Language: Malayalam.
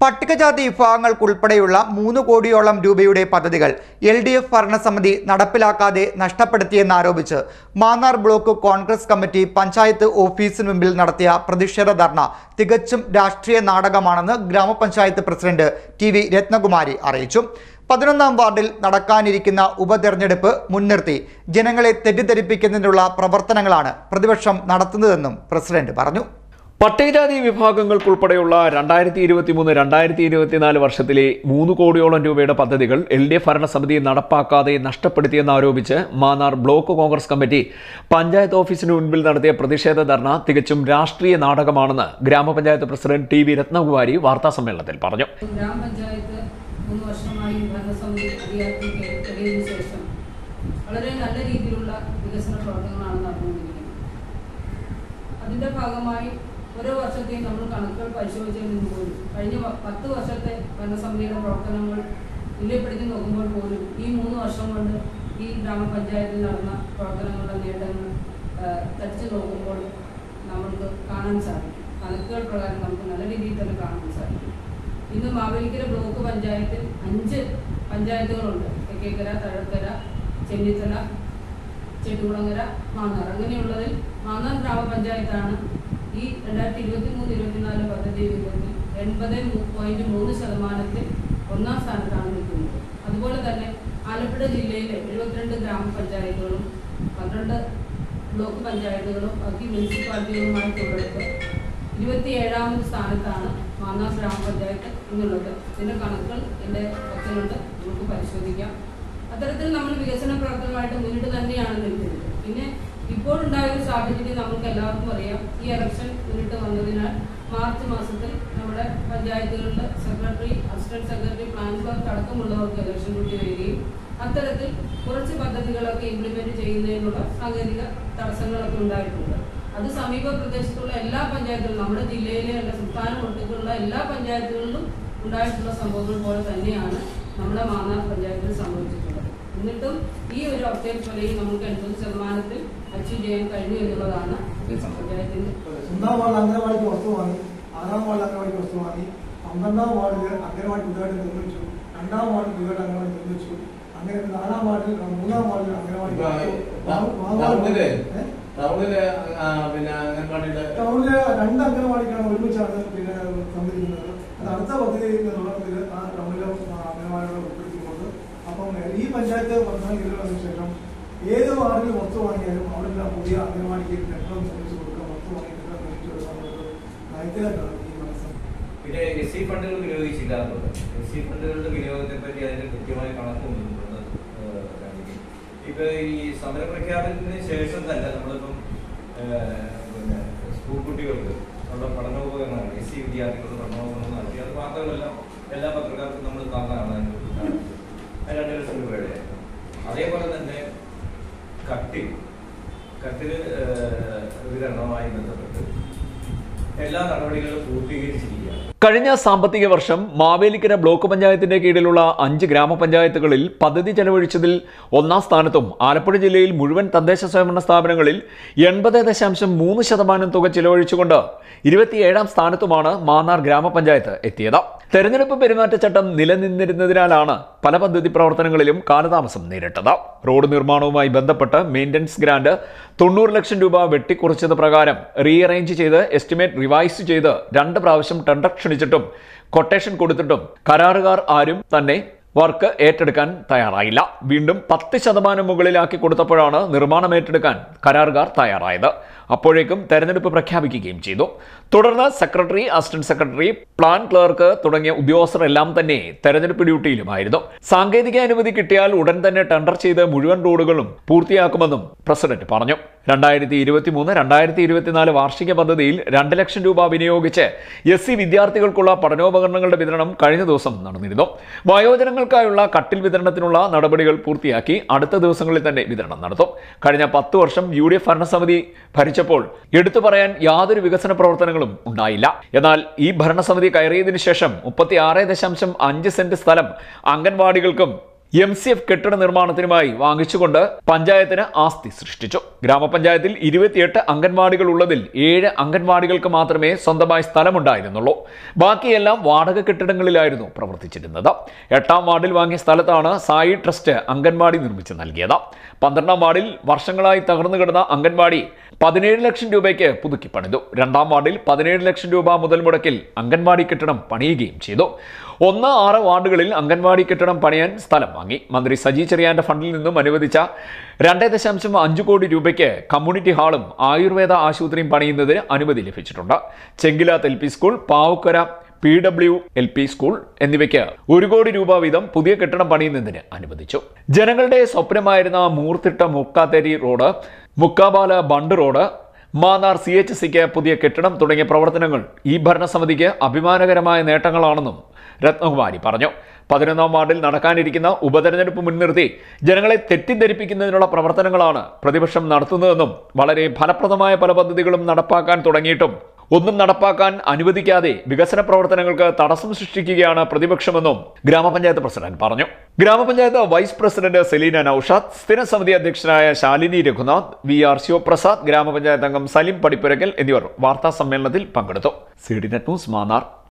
പട്ടികജാതി വിഭാഗങ്ങൾക്കുൾപ്പെടെയുള്ള മൂന്ന് കോടിയോളം രൂപയുടെ പദ്ധതികൾ എൽ ഡി എഫ് ഭരണസമിതി നടപ്പിലാക്കാതെ നഷ്ടപ്പെടുത്തിയെന്നാരോപിച്ച് മാന്നാർ ബ്ലോക്ക് കോൺഗ്രസ് കമ്മിറ്റി പഞ്ചായത്ത് ഓഫീസിന് മുമ്പിൽ നടത്തിയ പ്രതിഷേധ ധർണ തികച്ചും രാഷ്ട്രീയ നാടകമാണെന്ന് ഗ്രാമപഞ്ചായത്ത് പ്രസിഡന്റ് ടി വി രത്നകുമാരി അറിയിച്ചു പതിനൊന്നാം വാർഡിൽ നടക്കാനിരിക്കുന്ന ഉപതെരഞ്ഞെടുപ്പ് മുൻനിർത്തി ജനങ്ങളെ തെറ്റിദ്ധരിപ്പിക്കുന്നതിനുള്ള പ്രവർത്തനങ്ങളാണ് പ്രതിപക്ഷം നടത്തുന്നതെന്നും പ്രസിഡന്റ് പറഞ്ഞു പട്ടികജാതി വിഭാഗങ്ങൾക്കുൾപ്പെടെയുള്ള രണ്ടായിരത്തി ഇരുപത്തിമൂന്ന് രണ്ടായിരത്തി ഇരുപത്തിനാല് വർഷത്തിലെ മൂന്ന് കോടിയോളം രൂപയുടെ പദ്ധതികൾ എൽ ഡി എഫ് ഭരണസമിതി നടപ്പാക്കാതെ നഷ്ടപ്പെടുത്തിയെന്നാരോപിച്ച് മാന്നാർ ബ്ലോക്ക് കോൺഗ്രസ് കമ്മിറ്റി പഞ്ചായത്ത് ഓഫീസിന് മുൻപിൽ നടത്തിയ പ്രതിഷേധ ധർണ തികച്ചും രാഷ്ട്രീയ നാടകമാണെന്ന് ഗ്രാമപഞ്ചായത്ത് പ്രസിഡന്റ് ടി വി രത്നകുമാരി വാർത്താസമ്മേളനത്തിൽ പറഞ്ഞു ഗ്രാമപഞ്ചായത്ത് മൂന്ന് വർഷമായി ഭരണസമിതി അധികാരത്തിൽ കയറിയതിനു ശേഷം വളരെ നല്ല രീതിയിലുള്ള വികസന പ്രവർത്തനങ്ങളാണ് നടന്നുകൊണ്ടിരിക്കുന്നത് അതിന്റെ ഭാഗമായി ഓരോ വർഷത്തെയും നമ്മൾ കണക്കുകൾ പരിശോധിച്ചതിൽ പോലും കഴിഞ്ഞ പ- പത്ത് വർഷത്തെ ഭരണസമിതിയുടെ പ്രവർത്തനങ്ങൾ തുല്യപ്പെടുത്തി നോക്കുമ്പോൾ പോലും ഈ മൂന്ന് വർഷം കൊണ്ട് ഈ ഗ്രാമപഞ്ചായത്തിൽ നടന്ന പ്രവർത്തനങ്ങളുടെ നേട്ടങ്ങൾ ആ, തടിച്ചു നോക്കുമ്പോൾ നമുക്ക് കാണാൻ സാധിക്കും കണക്കുകൾ പ്രകാരം നമുക്ക് നല്ല രീതിയിൽ തന്നെ കാണാൻ സാധിക്കും ഇന്ന് മാവേലിക്കര ബ്ലോക്ക് പഞ്ചായത്തിൽ അഞ്ച് പഞ്ചായത്തുകളുണ്ട് തെക്കേക്കര തഴക്കര ചെന്നിത്തല ചെട്ടുകുളങ്ങര മാന്നാർ അങ്ങനെയുള്ളതിൽ മാന്നാർ ഗ്രാമപഞ്ചായത്താണ് ഈ രണ്ടായിരത്തി ഇരുപത്തി മൂന്ന് ഇരുപത്തിനാല് പദ്ധതി വിഹിതത്തിൽ എൺപത് പോയിന്റ് മൂന്ന് ശതമാനത്തിൽ ഒന്നാം സ്ഥാനത്താണ് നിൽക്കുന്നത് അതുപോലെ തന്നെ ആലപ്പുഴ ജില്ലയിലെ എഴുപത്തിരണ്ട് ഗ്രാമപഞ്ചായത്തുകളും പന്ത്രണ്ട് ബ്ലോക്ക് പഞ്ചായത്തുകളും ബാക്കി മുനിസിപ്പാലിറ്റികളുമായി തൊഴിലെടുത്ത് ഇരുപത്തിയേഴാമത് സ്ഥാനത്താണ് മാന്നാർ ഗ്രാമപഞ്ചായത്ത് എന്നുള്ളത് ഇതിന്റെ കണക്കുകൾ എൻ്റെ പക്കലുണ്ട് നമുക്ക് പരിശോധിക്കാം അത്തരത്തിൽ നമ്മൾ വികസന പ്രവർത്തനമായിട്ട് മുന്നിട്ട് തന്നെയാണ് നിൽക്കുന്നത് പിന്നെ ഇപ്പോൾ ഉണ്ടായ ഒരു സാഹചര്യം നമുക്ക് എല്ലാവർക്കും അറിയാം ഈ ഇലക്ഷൻ മുന്നിട്ട് വന്നതിനാൽ മാർച്ച് മാസത്തിൽ നമ്മുടെ പഞ്ചായത്തുകളിൽ secretary assistant secretary plan clerk അടക്കമുള്ളവർക്ക് ഇലക്ഷൻ ഡ്യൂട്ടി വരികയും അത്തരത്തിൽ കുറച്ച് പദ്ധതികളൊക്കെ ഇംപ്ലിമെന്റ് ചെയ്യുന്നതിനുള്ള സാങ്കേതിക തടസ്സങ്ങളൊക്കെ ഉണ്ടായിട്ടുണ്ട് അത് സമീപ പ്രദേശത്തുള്ള എല്ലാ പഞ്ചായത്തുകളും നമ്മുടെ ജില്ലയിലെ അല്ല സംസ്ഥാനം ഒട്ടുക്കുള്ള എല്ലാ പഞ്ചായത്തുകളിലും ഉണ്ടായിട്ടുള്ള സംഭവങ്ങൾ പോലെ തന്നെയാണ് നമ്മുടെ മാന്നാർ പഞ്ചായത്തിൽ സംഭവിച്ചിട്ടുള്ളത് എന്നിട്ടും ഈ ഒരു ഒബ്ജക്ട് വരെയും നമുക്ക് എൺപത് ശതമാനത്തിൽ അച്ചീവ് ചെയ്യാൻ കഴിഞ്ഞു എന്നുള്ളതാണ് പഞ്ചായത്തിന്റെ ഒന്നാം വാർഡ് അംഗനവാടിക്ക് വസ്തു വാങ്ങി ആറാം വാർഡ് അംഗനവാടിക്ക് വസ്തു വാങ്ങി പന്ത്രണ്ടാം വാർഡിൽ അംഗനവാടി പുതുതായിട്ട് നിർമ്മിച്ചു രണ്ടാം വാർഡിൽ പുതുതായിട്ട് അംഗനവാടി നിർമ്മിച്ചു അങ്ങനെ നാലാം വാർഡിൽ മൂന്നാം വാർഡിൽ അംഗനവാടി ടൗണില് ടൗണില് ആ, പിന്നെ അംഗൻവാടിയുടെ ടൗണിലെ രണ്ട് അംഗനവാടിക്കാണ് ഒരുമിച്ചാണ് പിന്നെ തന്നിരിക്കുന്നത് അത് അടുത്ത പദ്ധതിയുടെ തുടക്കത്തിൽ ആ ടൗണിലെ ആ, അംഗനവാടികളെ ഉൾപ്പെടുത്തിക്കൊണ്ട് അപ്പം ഈ പഞ്ചായത്ത് പ്രധാന കീഴിൽ ശേഷം ഏത് വാർഡിൽ വസ്തു വാങ്ങിയാലും അവിടെ എല്ലാം പുതിയ അംഗനവാടിക്ക് കെട്ടിടം നിർമ്മിച്ച് കൊടുക്കുക വസ്തു വാങ്ങി കെട്ടിടം നിർമ്മിച്ച് കൊടുക്കുക എന്നുള്ളത് നയത്തിലായിട്ടാണ് ഈ മനസ്സം പിന്നെ എസ് സി ഫണ്ടുകൾ വിനിയോഗിച്ചില്ല എന്നുള്ളത് എസ് സി ഫണ്ടുകളുടെ വിനിയോഗത്തെ പറ്റി അതിന്റെ കൃത്യമായ കണക്ക് കൊണ്ടുവരുന്നത് ഇപ്പൊ ഈ സമര പ്രഖ്യാപനത്തിന് ശേഷം തന്നെ നമ്മളിപ്പം ഏഹ്, പിന്നെ സ്കൂൾ കുട്ടികൾക്ക് ഉള്ള പഠനോപകരണങ്ങൾ എസ് സി വിദ്യാർത്ഥികളുടെ പഠനോപകരണം നടത്തി അത് വാർത്തകളെല്ലാം എല്ലാ പത്രക്കാർക്കും നമ്മൾ കാണാനാണ് അതിന് രണ്ട് ലക്ഷം രൂപയുടെ അതേപോലെ തന്നെ കട്ടിൽ കട്ടിൽ ഏഹ്, വിതരണവുമായി ബന്ധപ്പെട്ട് എല്ലാ നടപടികളും പൂർത്തീകരിച്ചിരിക്കുകയാണ് കഴിഞ്ഞ സാമ്പത്തിക വർഷം മാവേലിക്കര ബ്ലോക്ക് പഞ്ചായത്തിന്റെ കീഴിലുള്ള അഞ്ച് ഗ്രാമപഞ്ചായത്തുകളിൽ പദ്ധതി ചെലവഴിച്ചതിൽ ഒന്നാം സ്ഥാനത്തും ആലപ്പുഴ ജില്ലയിൽ മുഴുവൻ തദ്ദേശ സ്വയംഭരണ സ്ഥാപനങ്ങളിൽ എൺപത് ദശാംശം മൂന്ന് ശതമാനം തുക ചെലവഴിച്ചുകൊണ്ട് ഇരുപത്തിയേഴാം സ്ഥാനത്തുമാണ് മാന്നാർ ഗ്രാമപഞ്ചായത്ത് എത്തിയത് തെരഞ്ഞെടുപ്പ് പെരുമാറ്റച്ചട്ടം നിലനിന്നിരുന്നതിനാലാണ് പല പദ്ധതി പ്രവർത്തനങ്ങളിലും കാലതാമസം നേരിട്ടത് റോഡ് നിർമ്മാണവുമായി ബന്ധപ്പെട്ട് മെയിൻ്റനൻസ് ഗ്രാന്റ് തൊണ്ണൂറ് ലക്ഷം രൂപ വെട്ടിക്കുറച്ചത് പ്രകാരം റീഅറേഞ്ച് ചെയ്ത് എസ്റ്റിമേറ്റ് റിവൈസ് ചെയ്ത് രണ്ട് പ്രാവശ്യം ടെൻഡർ ക്ഷണിച്ചിട്ടും കൊട്ടേഷൻ കൊടുത്തിട്ടും കരാറുകാർ ആരും തന്നെ വർക്ക് ഏറ്റെടുക്കാൻ തയ്യാറായില്ല വീണ്ടും പത്ത് ശതമാനം മുകളിലാക്കി കൊടുത്തപ്പോഴാണ് നിർമ്മാണം ഏറ്റെടുക്കാൻ കരാറുകാർ തയ്യാറായത് അപ്പോഴേക്കും തെരഞ്ഞെടുപ്പ് പ്രഖ്യാപിക്കുകയും ചെയ്തു തുടർന്ന് secretary assistant secretary plan clerk തുടങ്ങിയ ഉദ്യോഗസ്ഥരെല്ലാം തന്നെ തെരഞ്ഞെടുപ്പ് ഡ്യൂട്ടിയിലുമായിരുന്നു സാങ്കേതിക അനുമതി കിട്ടിയാൽ ഉടൻ തന്നെ ടെൻഡർ ചെയ്ത് മുഴുവൻ റോഡുകളും പൂർത്തിയാക്കുമെന്നും പ്രസിഡന്റ് പറഞ്ഞു രണ്ടായിരത്തി ഇരുപത്തി മൂന്ന് രണ്ടായിരത്തി ഇരുപത്തിനാല് വാർഷിക പദ്ധതിയിൽ രണ്ട് ലക്ഷം രൂപ വിനിയോഗിച്ച് എസ് സി വിദ്യാർത്ഥികൾക്കുള്ള പഠനോപകരണങ്ങളുടെ വിതരണം കഴിഞ്ഞ ദിവസം നടന്നിരുന്നു വയോജനങ്ങൾക്കായുള്ള കട്ടിൽ വിതരണത്തിനുള്ള നടപടികൾ പൂർത്തിയാക്കി അടുത്ത ദിവസങ്ങളിൽ തന്നെ വിതരണം നടത്തും കഴിഞ്ഞ പത്ത് വർഷം യു ഡി എഫ് ഭരണസമിതി ഭരിച്ചപ്പോൾ എടുത്തു പറയാൻ യാതൊരു വികസന പ്രവർത്തനങ്ങളും ഉണ്ടായില്ല എന്നാൽ ഈ ഭരണസമിതി കയറിയതിനു ശേഷം മുപ്പത്തി ആറ് ദശാംശം അഞ്ച് സെന്റ് സ്ഥലം അംഗൻവാടികൾക്കും എം സി എഫ് കെട്ടിട നിർമ്മാണത്തിനുമായി വാങ്ങിച്ചുകൊണ്ട് പഞ്ചായത്തിന് ആസ്തി സൃഷ്ടിച്ചു ഗ്രാമപഞ്ചായത്തിൽ ഇരുപത്തിയെട്ട് അംഗൻവാടികൾ ഉള്ളതിൽ ഏഴ് അംഗൻവാടികൾക്ക് മാത്രമേ സ്വന്തമായി സ്ഥലമുണ്ടായിരുന്നുള്ളൂ ബാക്കിയെല്ലാം വാടക കെട്ടിടങ്ങളിലായിരുന്നു പ്രവർത്തിച്ചിരുന്നത് എട്ടാം വാർഡിൽ വാങ്ങിയ സ്ഥലത്താണ് സായി ട്രസ്റ്റ് അംഗൻവാടി നിർമ്മിച്ച് നൽകിയത് പന്ത്രണ്ടാം വാർഡിൽ വർഷങ്ങളായി തകർന്നു കിടന്ന അംഗൻവാടി പതിനേഴ് ലക്ഷം രൂപയ്ക്ക് പുതുക്കി പണിതു രണ്ടാം വാർഡിൽ പതിനേഴ് ലക്ഷം രൂപ മുതൽ മുടക്കിൽ അംഗൻവാടി കെട്ടിടം പണിയുകയും ചെയ്തു ഒന്ന് ആറ് വാർഡുകളിൽ അംഗൻവാടി കെട്ടിടം പണിയാൻ സ്ഥലം വാങ്ങി മന്ത്രി സജി ചെറിയാന്റെ ഫണ്ടിൽ നിന്നും അനുവദിച്ച രണ്ട് ദശാംശം അഞ്ച് കോടി രൂപയ്ക്ക് കമ്മ്യൂണിറ്റി ഹാളും ആയുർവേദ ആശുപത്രിയും പണിയുന്നതിന് അനുമതി ലഭിച്ചിട്ടുണ്ട് Chenkilath L P school Pavukkara P W L P school എന്നിവയ്ക്ക് ഒരു കോടി രൂപ വീതം പുതിയ കെട്ടിടം പണിയുന്നതിന് അനുവദിച്ചു ജനങ്ങളുടെ സ്വപ്നമായിരുന്ന Moorthitta Mukkatheri road Mukkabala bund road Mannar C H സിക്ക് പുതിയ കെട്ടിടം തുടങ്ങിയ പ്രവർത്തനങ്ങൾ ഈ ഭരണസമിതിക്ക് അഭിമാനകരമായ നേട്ടങ്ങളാണെന്നും രത്നകുമാരി പറഞ്ഞു പതിനൊന്നാം വാർഡിൽ നടക്കാനിരിക്കുന്ന ഉപതെരഞ്ഞെടുപ്പ് മുൻനിർത്തി ജനങ്ങളെ തെറ്റിദ്ധരിപ്പിക്കുന്നതിനുള്ള പ്രവർത്തനങ്ങളാണ് പ്രതിപക്ഷം നടത്തുന്നതെന്നും വളരെ ഫലപ്രദമായ പല പദ്ധതികളും നടപ്പാക്കാൻ തുടങ്ങിയിട്ടും ഒന്നും നടപ്പാക്കാൻ അനുവദിക്കാതെ വികസന പ്രവർത്തനങ്ങൾക്ക് തടസ്സം സൃഷ്ടിക്കുകയാണ് പ്രതിപക്ഷമെന്നും ഗ്രാമപഞ്ചായത്ത് പ്രസിഡന്റ് പറഞ്ഞു ഗ്രാമപഞ്ചായത്ത് വൈസ് പ്രസിഡന്റ് സെലീന നൌഷാദ് സ്ഥിരം സമിതി അധ്യക്ഷനായ ശാലിനി രഘുനാഥ് വി ആർ ശിവപ്രസാദ് ഗ്രാമപഞ്ചായത്ത് അംഗം സലിം പടിപ്പുരക്കൽ എന്നിവർ വാർത്താ സമ്മേളനത്തിൽ പങ്കെടുത്തു C D net news Mannar